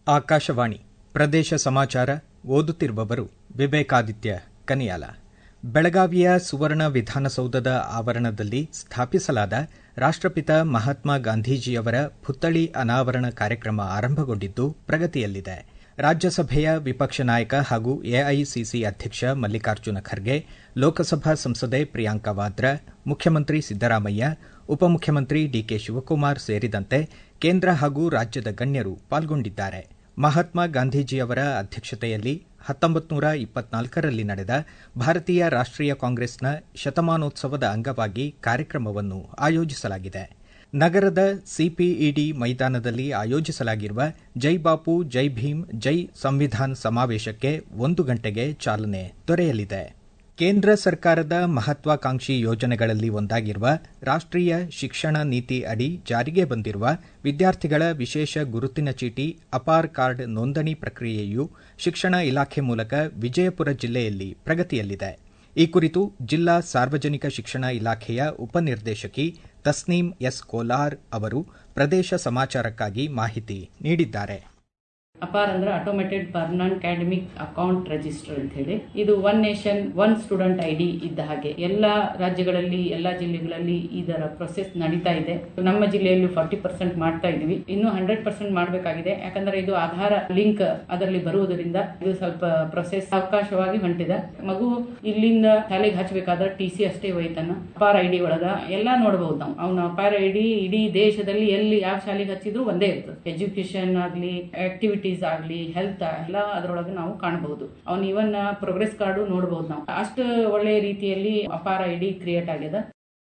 ಆಕಾಶವಾಣಿ ಪ್ರದೇಶ ಸಮಾಚಾರ ಓದುತ್ತಿರುವವರು ವಿವೇಕಾದಿತ್ಯ ಕನಿಯಾಲ ಬೆಳಗಾವಿಯ ಸುವರ್ಣ ವಿಧಾನಸೌಧದ ಆವರಣದಲ್ಲಿ ಸ್ಥಾಪಿಸಲಾದ ರಾಷ್ಟಪಿತ ಮಹಾತ್ಮ ಗಾಂಧೀಜಿಯವರ ಪುತ್ಥಳಿ ಅನಾವರಣ ಕಾರ್ಯಕ್ರಮ ಆರಂಭಗೊಂಡಿದ್ದು ಪ್ರಗತಿಯಲ್ಲಿದೆ ರಾಜ್ಯಸಭೆಯ ವಿಪಕ್ಷ ನಾಯಕ ಹಾಗೂ ಎಐಸಿಸಿ ಅಧ್ಯಕ್ಷ ಮಲ್ಲಿಕಾರ್ಜುನ ಖರ್ಗೆ ಲೋಕಸಭಾ ಸಂಸದೆ ಪ್ರಿಯಾಂಕಾ ವಾದ್ರಾ ಮುಖ್ಯಮಂತ್ರಿ ಸಿದ್ದರಾಮಯ್ಯ ಉಪಮುಖ್ಯಮಂತ್ರಿ ಡಿಕೆ ಶಿವಕುಮಾರ್ ಸೇರಿದಂತೆ ಕೇಂದ್ರ ಹಾಗೂ ರಾಜ್ಯದ ಗಣ್ಯರು ಪಾಲ್ಗೊಂಡಿದ್ದಾರೆ ಮಹಾತ್ಮ ಗಾಂಧೀಜಿಯವರ ಅಧ್ಯಕ್ಷತೆಯಲ್ಲಿ ಹತ್ತೊಂಬತ್ತು ನೂರ ಇಪ್ಪತ್ನಾಲ್ಕರಲ್ಲಿ ನಡೆದ ಭಾರತೀಯ ರಾಷ್ಟೀಯ ಕಾಂಗ್ರೆಸ್ನ ಶತಮಾನೋತ್ಸವದ ಅಂಗವಾಗಿ ಕಾರ್ಯಕ್ರಮವನ್ನು ಆಯೋಜಿಸಲಾಗಿದೆ ನಗರದ ಸಿಪಿಇಡಿ ಮೈದಾನದಲ್ಲಿ ಆಯೋಜಿಸಲಾಗಿರುವ ಜೈ ಬಾಪು ಜೈ ಭೀಮ್ ಜೈ ಸಂವಿಧಾನ್ ಸಮಾವೇಶಕ್ಕೆ ಒಂದು ಗಂಟೆಗೆ ಚಾಲನೆ ದೊರೆಯಲಿದೆ ಕೇಂದ್ರ ಸರ್ಕಾರದ ಮಹತ್ವಾಕಾಂಕ್ಷಿ ಯೋಜನೆಗಳಲ್ಲಿ ಒಂದಾಗಿರುವ ರಾಷ್ಟೀಯ ಶಿಕ್ಷಣ ನೀತಿ ಅಡಿ ಜಾರಿಗೆ ಬಂದಿರುವ ವಿದ್ಯಾರ್ಥಿಗಳ ವಿಶೇಷ ಗುರುತಿನ ಚೀಟಿ ಅಪಾರ್ ಕಾರ್ಡ್ ನೋಂದಣಿ ಪ್ರಕ್ರಿಯೆಯು ಶಿಕ್ಷಣ ಇಲಾಖೆ ಮೂಲಕ ವಿಜಯಪುರ ಜಿಲ್ಲೆಯಲ್ಲಿ ಪ್ರಗತಿಯಲ್ಲಿದೆ ಈ ಕುರಿತು ಜಿಲ್ಲಾ ಸಾರ್ವಜನಿಕ ಶಿಕ್ಷಣ ಇಲಾಖೆಯ ಉಪನಿರ್ದೇಶಕಿ ತಸ್ನೀಂ ಎಸ್ ಕೋಲಾರ್ ಅವರು ಪ್ರದೇಶ ಸಮಾಚಾರಕ್ಕಾಗಿ ಮಾಹಿತಿ ನೀಡಿದ್ದಾರೆ ಅಪಾರ್ ಅಂದ್ರೆ automated permanent academic account register ಅಂತ ಹೇಳಿ ಇದು one nation one student I D ಇದ್ದ ಹಾಗೆ ಎಲ್ಲ ರಾಜ್ಯಗಳಲ್ಲಿ ಎಲ್ಲ ಜಿಲ್ಲೆಗಳಲ್ಲಿ ಇದರ ಪ್ರೊಸೆಸ್ ನಡೀತಾ ಇದೆ ನಮ್ಮ ಜಿಲ್ಲೆಯಲ್ಲಿ ಫಾರ್ಟಿ ಪರ್ಸೆಂಟ್ ಮಾಡ್ತಾ ಇದೀವಿ ಇನ್ನು ಹಂಡ್ರೆಡ್ ಪರ್ಸೆಂಟ್ ಮಾಡಬೇಕಾಗಿದೆ ಯಾಕಂದ್ರೆ ಇದು ಆಧಾರ ಲಿಂಕ್ ಅದರಲ್ಲಿ ಬರುವುದರಿಂದ ಇದು ಸ್ವಲ್ಪ ಪ್ರೊಸೆಸ್ ಅವಕಾಶವಾಗಿ ಹೊಂಟಿದೆ ಮಗು ಇಲ್ಲಿಂದ ಶಾಲೆಗೆ ಹಚ್ಚಬೇಕಾದ್ರೆ ಟಿ ಸಿ ಅಷ್ಟೇ ಒಯ್ತಾನ ಅಪಾರ್ ಐ ಡಿ ಒಳಗ ಎಲ್ಲ ನೋಡಬಹುದು ನಾವು ಅವನ ಅಪಾರ್ ಐ ಡಿ ಇಡೀ ದೇಶದಲ್ಲಿ ಎಲ್ಲಿ ಯಾವ ಶಾಲೆಗೆ ಹಚ್ಚಿದ್ರು ಒಂದೇ ಇರ್ತದೆ ಎಜುಕೇಶನ್ ಆಗ್ಲಿ ಆಕ್ಟಿವಿಟೀಸ್ ಆಗ್ಲಿ ಹೆಲ್ತ್ ಎಲ್ಲ ಅದರೊಳಗೆ ನಾವು ಕಾಣಬಹುದು ಅವ್ನ ಇವನ್ ಪ್ರೋಗ್ರೆಸ್ ಕಾರ್ಡು ನೋಡಬಹುದು ನಾವು ಅಷ್ಟು ಒಳ್ಳೆ ರೀತಿಯಲ್ಲಿ ಅಪಾರ ಐಡಿ ಕ್ರಿಯೇಟ್ ಆಗಿದೆ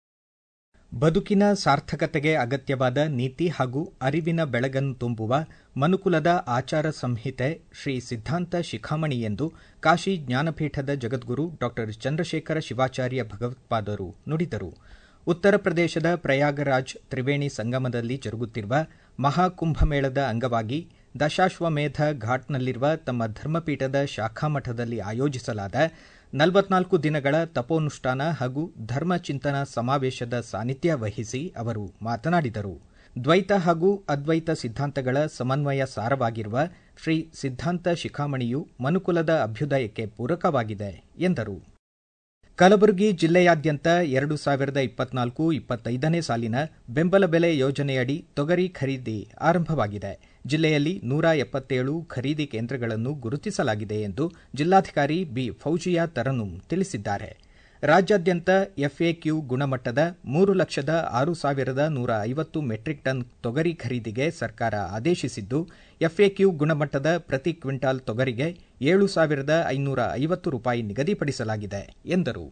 ಬದುಕಿನ ಸಾರ್ಥಕತೆಗೆ ಅಗತ್ಯವಾದ ನೀತಿ ಹಾಗೂ ಅರಿವಿನ ಬೆಳಗನ್ನು ತುಂಬುವ ಮನುಕುಲದ ಆಚಾರ ಸಂಹಿತೆ ಶ್ರೀ ಸಿದ್ದಾಂತ ಶಿಖಾಮಣಿ ಎಂದು ಕಾಶಿ ಜ್ಞಾನಪೀಠದ ಜಗದ್ಗುರು ಡಾ ಚಂದ್ರಶೇಖರ ಶಿವಾಚಾರ್ಯ ಭಗವತ್ಪಾದರು ನುಡಿದರು ಉತ್ತರ ಪ್ರದೇಶದ ಪ್ರಯಾಗರಾಜ್ ತ್ರಿವೇಣಿ ಸಂಗಮದಲ್ಲಿ ಜರುಗುತ್ತಿರುವ ಮಹಾಕುಂಭಮೇಳದ ಅಂಗವಾಗಿ ದಶಾಶ್ವಮೇಧ ಘಾಟ್ನಲ್ಲಿರುವ ತಮ್ಮ ಧರ್ಮಪೀಠದ ಶಾಖಾಮಠದಲ್ಲಿ ಆಯೋಜಿಸಲಾದ ನಲವತ್ನಾಲ್ಕು ದಿನಗಳ ತಪೋನುಷ್ಠಾನ ಹಾಗೂ ಧರ್ಮ ಚಿಂತನ ಸಮಾವೇಶದ ಸಾನ್ನಿಧ್ಯ ವಹಿಸಿ ಅವರು ಮಾತನಾಡಿದರು ದ್ವೈತ ಹಾಗೂ ಅದ್ವೈತ ಸಿದ್ಧಾಂತಗಳ ಸಮನ್ವಯ ಸಾರವಾಗಿರುವ ಶ್ರೀ ಸಿದ್ದಾಂತ ಶಿಖಾಮಣಿಯು ಮನುಕುಲದ ಅಭ್ಯುದಯಕ್ಕೆ ಪೂರಕವಾಗಿದೆ ಎಂದರು ಕಲಬುರಗಿ ಜಿಲ್ಲೆಯಾದ್ಯಂತ ಎರಡು ಸಾವಿರದ ಇಪ್ಪತ್ನಾಲ್ಕು ಇಪ್ಪತ್ತೈದನೇ ಸಾಲಿನ ಬೆಂಬಲ ಬೆಲೆ ಯೋಜನೆಯಡಿ ತೊಗರಿ ಖರೀದಿ ಆರಂಭವಾಗಿದೆ ಜಿಲ್ಲೆಯಲ್ಲಿ ನೂರ ಎಪ್ಪತ್ತೇಳು ಖರೀದಿ ಕೇಂದ್ರಗಳನ್ನು ಗುರುತಿಸಲಾಗಿದೆ ಎಂದು ಜಿಲ್ಲಾಧಿಕಾರಿ ಬಿ ಫೌಜಿಯಾ ತರನುಂ ತಿಳಿಸಿದ್ದಾರೆ ರಾಜ್ಯಾದ್ಯಂತ ಎಫ್ಎಕ್ಯೂ ಗುಣಮಟ್ಟದ ಮೂರು ಲಕ್ಷದ ಆರು ಸಾವಿರದ ನೂರ ಐವತ್ತು ಮೆಟ್ರಿಕ್ ಟನ್ ತೊಗರಿ ಖರೀದಿಗೆ ಸರ್ಕಾರ ಆದೇಶಿಸಿದ್ದು ಎಫ್ಎಕ್ಯೂ ಗುಣಮಟ್ಟದ ಪ್ರತಿ ಕ್ವಿಂಟಾಲ್ ತೊಗರಿಗೆ ಏಳು ಸಾವಿರದ ಐನೂರ ಐವತ್ತು ರೂಪಾಯಿ ನಿಗದಿಪಡಿಸಲಾಗಿದೆ ಎಂದರು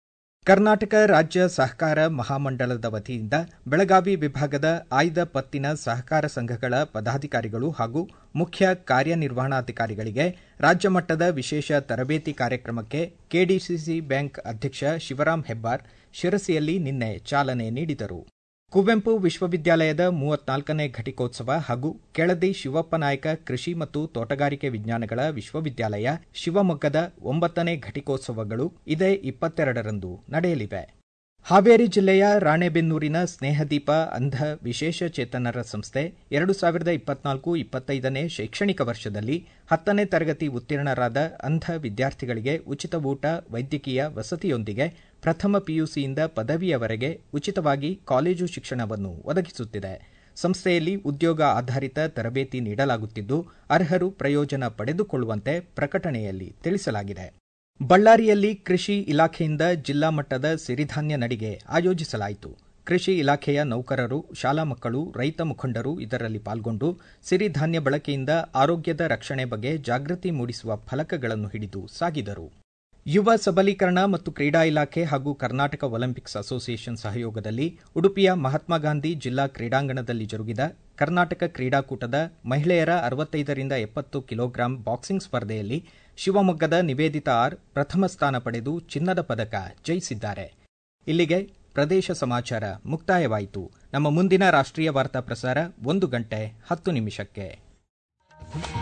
ಕರ್ನಾಟಕ ರಾಜ್ಯ ಸಹಕಾರ ಮಹಾಮಂಡಳದ ವತಿಯಿಂದ ಬೆಳಗಾವಿ ವಿಭಾಗದ ಆಯ್ದ ಪತ್ತಿನ ಸಹಕಾರ ಸಂಘಗಳ ಪದಾಧಿಕಾರಿಗಳು ಹಾಗೂ ಮುಖ್ಯ ಕಾರ್ಯನಿರ್ವಹಣಾಧಿಕಾರಿಗಳಿಗೆ ರಾಜ್ಯ ಮಟ್ಟದ ವಿಶೇಷ ತರಬೇತಿ ಕಾರ್ಯಕ್ರಮಕ್ಕೆ ಕೆಡಿಸಿಸಿ ಬ್ಯಾಂಕ್ ಅಧ್ಯಕ್ಷ ಶಿವರಾಂ ಹೆಬ್ಬಾರ್ ಶಿರಸಿಯಲ್ಲಿ ನಿನ್ನೆ ಚಾಲನೆ ನೀಡಿದರು ಕುವೆಂಪು ವಿಶ್ವವಿದ್ಯಾಲಯದ ಮೂವತ್ನಾಲ್ಕನೇ ಘಟಿಕೋತ್ಸವ ಹಾಗೂ ಕೆಳದಿ ಶಿವಪ್ಪ ನಾಯಕ ಕೃಷಿ ಮತ್ತು ತೋಟಗಾರಿಕೆ ವಿಜ್ಞಾನಗಳ ವಿಶ್ವವಿದ್ಯಾಲಯ ಶಿವಮೊಗ್ಗದ ಒಂಬತ್ತನೇ ಘಟಿಕೋತ್ಸವಗಳು ಇದೇ ಇಪ್ಪತ್ತೆರಡರಂದು ನಡೆಯಲಿವೆ ಹಾವೇರಿ ಜಿಲ್ಲೆಯ ರಾಣೆಬೆನ್ನೂರಿನ ಸ್ನೇಹದೀಪ ಅಂಧ ವಿಶೇಷ ಚೇತನರ ಸಂಸ್ಥೆ ಎರಡು ಸಾವಿರದ ಇಪ್ಪತ್ನಾಲ್ಕು ಇಪ್ಪತ್ತೈದನೇ ಶೈಕ್ಷಣಿಕ ವರ್ಷದಲ್ಲಿ ಹತ್ತನೇ ತರಗತಿ ಉತ್ತೀರ್ಣರಾದ ಅಂಧ ವಿದ್ಯಾರ್ಥಿಗಳಿಗೆ ಉಚಿತ ಊಟ ವೈದ್ಯಕೀಯ ವಸತಿಯೊಂದಿಗೆ ಪ್ರಥಮ ಪಿಯುಸಿಯಿಂದ ಪದವಿಯವರೆಗೆ ಉಚಿತವಾಗಿ ಕಾಲೇಜು ಶಿಕ್ಷಣವನ್ನು ಒದಗಿಸುತ್ತಿದೆ ಸಂಸ್ಥೆಯಲ್ಲಿ ಉದ್ಯೋಗ ಆಧಾರಿತ ತರಬೇತಿ ನೀಡಲಾಗುತ್ತಿದ್ದು ಅರ್ಹರು ಪ್ರಯೋಜನ ಪಡೆದುಕೊಳ್ಳುವಂತೆ ಪ್ರಕಟಣೆಯಲ್ಲಿ ತಿಳಿಸಲಾಗಿದೆ ಬಳ್ಳಾರಿಯಲ್ಲಿ ಕೃಷಿ ಇಲಾಖೆಯಿಂದ ಜಿಲ್ಲಾ ಮಟ್ಟದ ಸಿರಿಧಾನ್ಯ ನಡಿಗೆ ಆಯೋಜಿಸಲಾಯಿತು ಕೃಷಿ ಇಲಾಖೆಯ ನೌಕರರು ಶಾಲಾ ಮಕ್ಕಳು ರೈತ ಮುಖಂಡರು ಇದರಲ್ಲಿ ಪಾಲ್ಗೊಂಡು ಸಿರಿಧಾನ್ಯ ಬಳಕೆಯಿಂದ ಆರೋಗ್ಯದ ರಕ್ಷಣೆ ಬಗ್ಗೆ ಜಾಗೃತಿ ಮೂಡಿಸುವ ಫಲಕಗಳನ್ನು ಹಿಡಿದು ಸಾಗಿದರು ಯುವ ಸಬಲೀಕರಣ ಮತ್ತು ಕ್ರೀಡಾ ಇಲಾಖೆ ಹಾಗೂ ಕರ್ನಾಟಕ ಒಲಿಂಪಿಕ್ಸ್ ಅಸೋಸಿಯೇಷನ್ ಸಹಯೋಗದಲ್ಲಿ ಉಡುಪಿಯ ಮಹಾತ್ಮ ಗಾಂಧಿ ಜಿಲ್ಲಾ ಕ್ರೀಡಾಂಗಣದಲ್ಲಿ ಜರುಗಿದ ಕರ್ನಾಟಕ ಕ್ರೀಡಾಕೂಟದ ಮಹಿಳೆಯರ ಅರವತ್ತೈದರಿಂದ ಎಪ್ಪತ್ತು ಕಿಲೋಗ್ರಾಂ ಬಾಕ್ಸಿಂಗ್ ಸ್ಪರ್ಧೆಯಲ್ಲಿ ಶಿವಮೊಗ್ಗದ ನಿವೇದಿತಾ ಆರ್ ಪ್ರಥಮ ಸ್ಥಾನ ಪಡೆದು ಚಿನ್ನದ ಪದಕ ಜಯಿಸಿದ್ದಾರೆ ಇಲ್ಲಿಗೆ ಪ್ರದೇಶ ಸಮಾಚಾರ ಮುಕ್ತಾಯವಾಯಿತು ನಮ್ಮ ಮುಂದಿನ ರಾಷ್ಟ್ರೀಯ ವಾರ್ತಾ ಪ್ರಸಾರ ಒಂದು ಗಂಟೆ ಹತ್ತು ನಿಮಿಷಕ್ಕೆ